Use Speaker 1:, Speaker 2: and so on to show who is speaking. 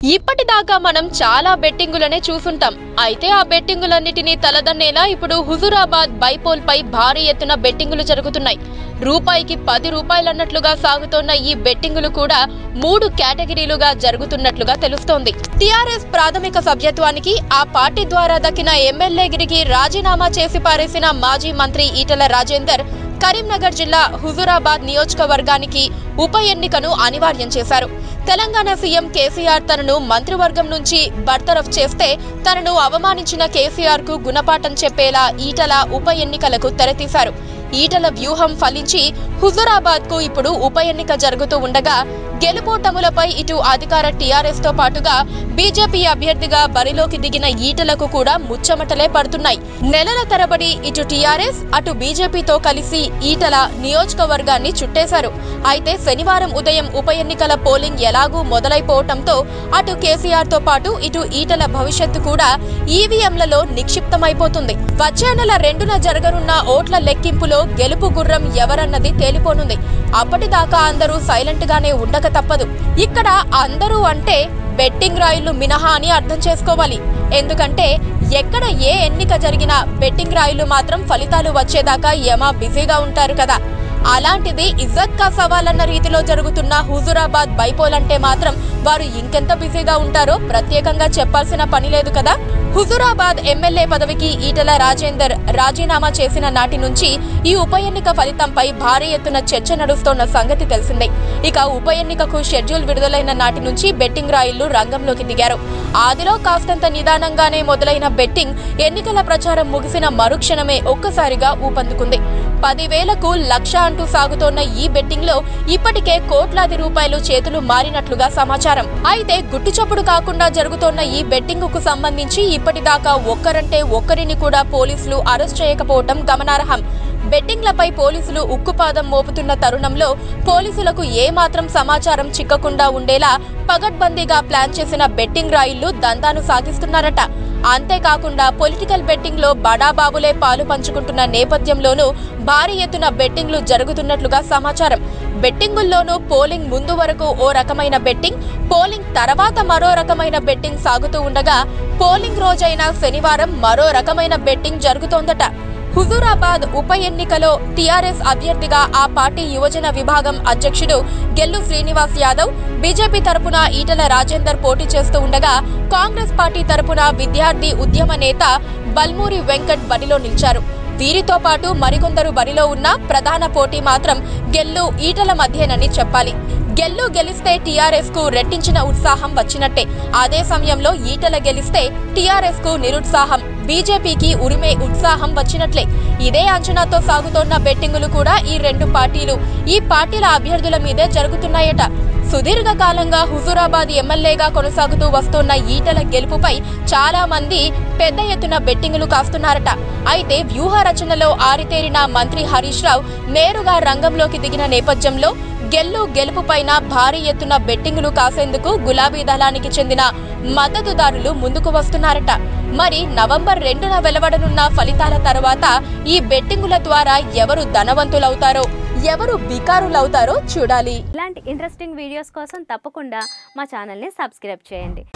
Speaker 1: ఇప్పటిదాకా మనం చాలా బెట్టింగులనే చూసుంటాం అయితే ఆ బెట్టింగులన్నిటినీ తలదన్నేలా ఇప్పుడు హుజురాబాద్ బైపోల్ పై భారీ ఎత్తున బెట్టింగులు జరుగుతున్నాయి రూపాయికి పది రూపాయలన్నట్లుగా సాగుతోన్న ఈ బెట్టింగులు కూడా మూడు కేటగిరీలుగా జరుగుతున్నట్లుగా తెలుస్తోంది టిఆర్ఎస్ ప్రాథమిక సభ్యత్వానికి ఆ పార్టీ ద్వారా దక్కిన ఎమ్మెల్యేగిరికి రాజీనామా చేసి పారేసిన మాజీ మంత్రి ఈటల రాజేందర్ కరీంనగర్ జిల్లా హుజురాబాద్ నియోజకవర్గానికి ఉప ఎన్నికను అనివార్యం చేశారు తెలంగాణ సీఎం కేసీఆర్ తనను మంత్రివర్గం నుంచి బర్తరఫ్ చేస్తే తనను అవమానించిన కేసీఆర్ కు గుణపాఠం చెప్పేలా ఈటల ఉప ఎన్నికలకు తెరతీశారు ఈటల వ్యూహం ఫలించి హుజురాబాద్ కు ఇప్పుడు ఉప ఎన్నిక జరుగుతూ ఉండగా గెలుపోటములపై ఇటు అధికార టీఆర్ఎస్ తో పాటుగా బీజేపీ అభ్యర్థిగా బరిలోకి దిగిన ఈటలకు కూడా ముచ్చమటలే పడుతున్నాయి నెలల తరబడి ఇటు టీఆర్ఎస్ అటు బీజేపీతో కలిసి ఈటల నియోజకవర్గాన్ని చుట్టేశారు అయితే శనివారం ఉదయం ఉప ఎన్నికల పోలింగ్ ఎలాగూ మొదలైపోవటంతో అటు కేసీఆర్ తో పాటు ఇటు ఈటల భవిష్యత్తు కూడా ఈవీఎంలలో నిక్షిప్తమైపోతుంది వచ్చే నెల రెండున జరగనున్న ఓట్ల లెక్కింపులో గెలుపు గుర్రం ఎవరన్నది తేలిపోనుంది అప్పటిదాకా అందరూ సైలెంట్ గానే ఉండక తప్పదు ఇక్కడ అందరూ అంటే బెట్టింగ్ రాయిళ్లు మినహా అని అర్థం చేసుకోవాలి ఎందుకంటే ఎక్కడ ఏ ఎన్నిక జరిగినా బెట్టింగ్ రాయిళ్లు మాత్రం ఫలితాలు వచ్చేదాకా యమా బిజీగా ఉంటారు కదా అలాంటిది ఇజ్జత్ కా సవాల్ అన్న రీతిలో జరుగుతున్న హుజురాబాద్ బైపోల్ అంటే మాత్రం వారు ఇంకెంత బిజీగా ఉంటారో ప్రత్యేకంగా చెప్పాల్సిన పని లేదు కదా హుజురాబాద్ ఎమ్మెల్యే పదవికి ఈటల రాజేందర్ రాజీనామా చేసిన నాటి నుంచి ఈ ఉప ఎన్నిక ఫలితంపై భారీ ఎత్తున చర్చ నడుస్తోన్న సంగతి తెలిసిందే ఇక ఉప ఎన్నికకు షెడ్యూల్ విడుదలైన నాటి నుంచి బెట్టింగ్ రాయిళ్లు రంగంలోకి దిగారు ఆదిలో కాస్తంత నిదానంగానే మొదలైన బెట్టింగ్ ఎన్నికల ప్రచారం ముగిసిన మరుక్షణమే ఒక్కసారిగా ఊపందుకుంది పదివేలకు లక్ష అంటూ సాగుతోన్న ఈ బెట్టింగ్ లో ఇప్పటికే కోట్లాది రూపాయలు చేతులు మారినట్లుగా సమాచారం అయితే గుట్టుచప్పుడు కాకుండా జరుగుతోన్న ఈ బెట్టింగ్ కు సంబంధించి ఇప్పటిదాకా ఒక్కరంటే ఒక్కరిని కూడా పోలీసులు అరెస్ట్ చేయకపోవటం గమనార్హం బెట్టింగ్లపై పోలీసులు ఉక్కుపాదం మోపుతున్న తరుణంలో పోలీసులకు ఏ మాత్రం సమాచారం చిక్కకుండా ఉండేలా పగడ్బందీగా ప్లాన్ చేసిన బెట్టింగ్ రాయిళ్లు దందాను సాగిస్తున్నారట అంతేకాకుండా పొలిటికల్ బెట్టింగ్ లో బడాబాబులే పాలు పంచుకుంటున్న నేపథ్యంలోనూ భారీ ఎత్తున బెట్టింగ్లు జరుగుతున్నట్లుగా సమాచారం బెట్టింగుల్లోనూ పోలింగ్ ముందు వరకు ఓ రకమైన బెట్టింగ్ పోలింగ్ తర్వాత మరో రకమైన బెట్టింగ్ సాగుతూ ఉండగా పోలింగ్ రోజైన శనివారం మరో రకమైన బెట్టింగ్ జరుగుతోందట హుజూరాబాద్ ఉప ఎన్నికలో టీఆర్ఎస్ అభ్యర్థిగా ఆ పార్టీ యువజన విభాగం అధ్యక్షుడు గెల్లు శ్రీనివాస్ యాదవ్ బీజేపీ తరపున ఈటల రాజేందర్ పోటీ చేస్తూ ఉండగా కాంగ్రెస్ పార్టీ తరపున విద్యార్థి ఉద్యమ నేత బల్మూరి వెంకట్ బరిలో నిలిచారు వీరితో పాటు మరికొందరు బరిలో ఉన్న ప్రధాన పోటీ మాత్రం గెల్లు ఈటల మధ్యేనని చెప్పాలి గెల్లు గెలిస్తే టీఆర్ఎస్ కు రెట్టించిన ఉత్సాహం వచ్చినట్టే అదే సమయంలో ఈటల గెలిస్తే టీఆర్ఎస్ కు నిరుత్సాహం బీజేపీకి ఉరిమే ఉత్సాహం వచ్చినట్లే ఇదే అంచనాతో సాగుతోన్న బెట్టింగులు కూడా ఈ రెండు పార్టీలు ఈ పార్టీల అభ్యర్థుల మీదే జరుగుతున్నాయట సుదీర్ఘ కాలంగా హుజూరాబాద్ ఎమ్మెల్యేగా కొనసాగుతూ వస్తున్న ఈటల గెలుపుపై చాలా మంది పెద్ద ఎత్తున బెట్టింగులు కాస్తున్నారట అయితే వ్యూహ రచనలో ఆరితేరిన మంత్రి హరీష్ రావు నేరుగా రంగంలోకి దిగిన నేపథ్యంలో గెల్లు గెలుపుపైన భారీ ఎత్తున బెట్టింగులు కాసేందుకు గులాబీ దళానికి చెందిన మద్దతుదారులు ముందుకు వస్తున్నారట మరి నవంబర్ రెండున వెలువడనున్న ఫలితాల తర్వాత ఈ బెట్టింగుల ద్వారా ఎవరు ధనవంతులవుతారో ఎవరు బికారులవుతారో చూడాలి
Speaker 2: ఇలాంటి ఇంట్రెస్టింగ్ వీడియోస్ కోసం తప్పకుండా మా ఛానల్ని సబ్స్క్రైబ్ చేయండి